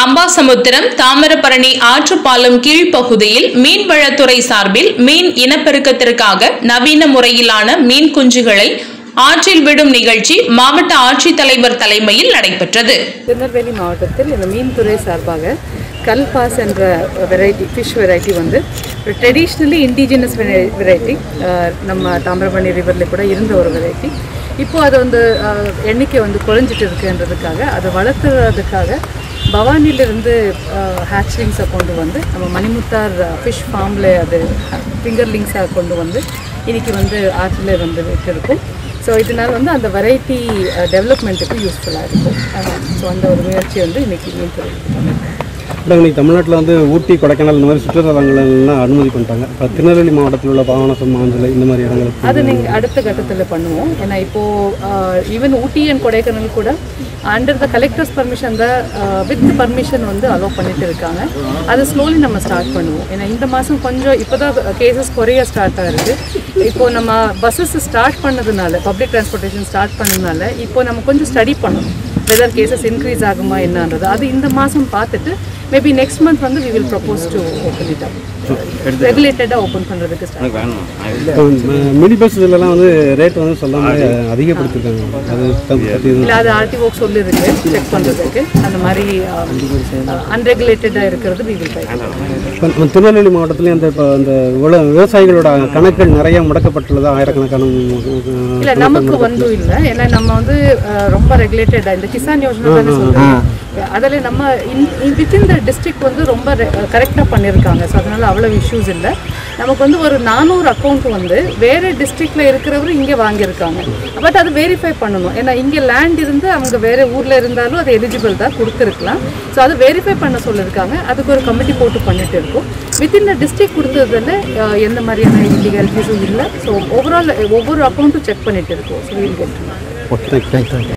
அம்பாசமுத்திரம் தாமிரபரணி ஆற்றுப்பாலம் கீழ்ப்பகுதியில் மீன்வளத்துறை சார்பில் மீன் இனப்பெருக்கத்திற்காக நவீன முறையிலான மீன் குஞ்சுகளை ஆற்றில் விடும் நிகழ்ச்சி மாவட்ட ஆட்சித்தலைவர் தலைமையில் நடைபெற்றது திருநெல்வேலி மாவட்டத்தில் இந்த மீன்துறை சார்பாக கல்பாஸ் என்ற வெரைட்டி ஃபிஷ் வெரைட்டி வந்து ட்ரெடிஷ்னலி இண்டிஜினஸ் வெரைட்டி நம்ம தாமிரபரணி ரிவரில் கூட இருந்த ஒரு வெரைட்டி இப்போ அது வந்து அஹ், எண்ணிக்கை வந்து குறைஞ்சிட்டு இருக்குன்றதுக்காக அதை வளர்த்துறதுக்காக பவானிலிருந்து ஹேச்லிங்ஸை கொண்டு வந்து நம்ம மணிமுத்தார் ஃபிஷ் ஃபார்மில் அது ஃபிங்கர்லிங்ஸாக கொண்டு வந்து இன்னைக்கு வந்து ஆற்றில் வந்து விட்டுருக்கும் ஸோ இதனால் வந்து அந்த வெரைட்டி டெவலப்மெண்ட்டுக்கு யூஸ்ஃபுல்லாக இருக்கும் ஸோ அந்த ஒரு முயற்சி வந்து இன்னைக்கு மீன்துறை பண்ணியிருக்கோம் மேடம் இன்னைக்கு தமிழ்நாட்டில் வந்து ஊட்டி கொடைக்கானல் இந்த மாதிரி சுற்றுலாத்தலங்கள்லாம் அனுமதி பண்ணிட்டாங்க இப்போ திருநெல்வேலி மாவட்டத்தில் உள்ள பாவனாசம் மாஞ்சலை இந்த மாதிரி இடங்களுக்கு அது நீங்கள் அடுத்த கட்டத்தில் பண்ணுவோம் ஏன்னா இப்போது ஈவன் ஊட்டி அண்ட் கொடைக்கானல் கூட அண்டர் த கலெக்டர்ஸ் பர்மிஷன் தான் வித் பர்மிஷன் வந்து அலோவ் பண்ணிட்டு இருக்காங்க அதை ஸ்லோலி நம்ம ஸ்டார்ட் பண்ணுவோம் ஏன்னா இந்த மாதம் கொஞ்சம் இப்போ தான் கேசஸ் குறைய ஸ்டார்ட் ஆகுது இப்போ நம்ம பஸ்ஸஸ் ஸ்டார்ட் பண்ணதுனால பப்ளிக் டிரான்ஸ்போர்ட்டேஷன் ஸ்டார்ட் பண்ணதுனால இப்போ நம்ம கொஞ்சம் ஸ்டடி பண்ணணும் வெதர் கேசஸ் இன்க்ரீஸ் ஆகுமா என்னன்றது அது இந்த மாதம் பார்த்துட்டு மேபி நெக்ஸ்ட் மந்த் வந்து we will propose to open it up ரெகுலேட்டடாக ஓப்பன் பண்ணுறதுக்கு ஸ்டார்ட் மினி பஸ் இதெல்லாம் வந்து ரேட் வந்து சொல்லாமல் அதிகப்படுத்திருக்காங்க அது பத்தி எதுவும் இல்லை அது ஆர்டிஓ சொல்லியிருக்கு செக் பண்ணுறதுக்கு அந்த மாதிரி அன்ரெகுலேட்டடாக இருக்கிறது we will try இப்ப நம்ம திருநெல்வேலி மாவட்டத்துலேயும் அந்த இப்போ அந்த விவ- விவசாயிகளோட கணக்குகள் நிறைய முடக்கப்பட்டுள்ளதா ஆயிரக்கணக்கான இல்லை நமக்கு வந்து இல்லை ஏன்னா நம்ம வந்து அஹ், ரொம்ப ரெகுலேட்டடாக இந்த கிசான் யோஜனா தானே சொல்கிறோம் அதில் நம்ம வித்தின் த டிஸ்ட்ரிக்ட் வந்து ரொம்ப கரெக்டாக பண்ணியிருக்காங்க ஸோ அதனால் அவ்வளோ இஷ்யூஸ் இல்லை நமக்கு வந்து ஒரு நானூறு அக்கௌண்ட் வந்து வேறு டிஸ்ட்ரிக்டில் இருக்கிறவர் இங்கே வாங்கியிருக்காங்க பட் அது வெரிஃபை பண்ணணும் ஏன்னா இங்கே லேண்ட் இருந்து அவங்க வேறு ஊரில் இருந்தாலும் அது எலிஜிபிள் தான் கொடுத்துருக்கலாம் ஸோ அது வெரிஃபை பண்ண சொல்லியிருக்காங்க அதுக்கு ஒரு கமிட்டி போட்டு பண்ணிட்டு இருக்கோம் வித்தின் த டிஸ்ட்ரிக்ட் கொடுத்ததில் அஹ், எந்த மாதிரியான இல்லீகாலிட்டிஸும் இல்லை ஸோ ஓவரால் ஒவ்வொரு அக்கௌண்ட்டும் செக் பண்ணிட்டு இருக்கோம் so will get okay thank you thank you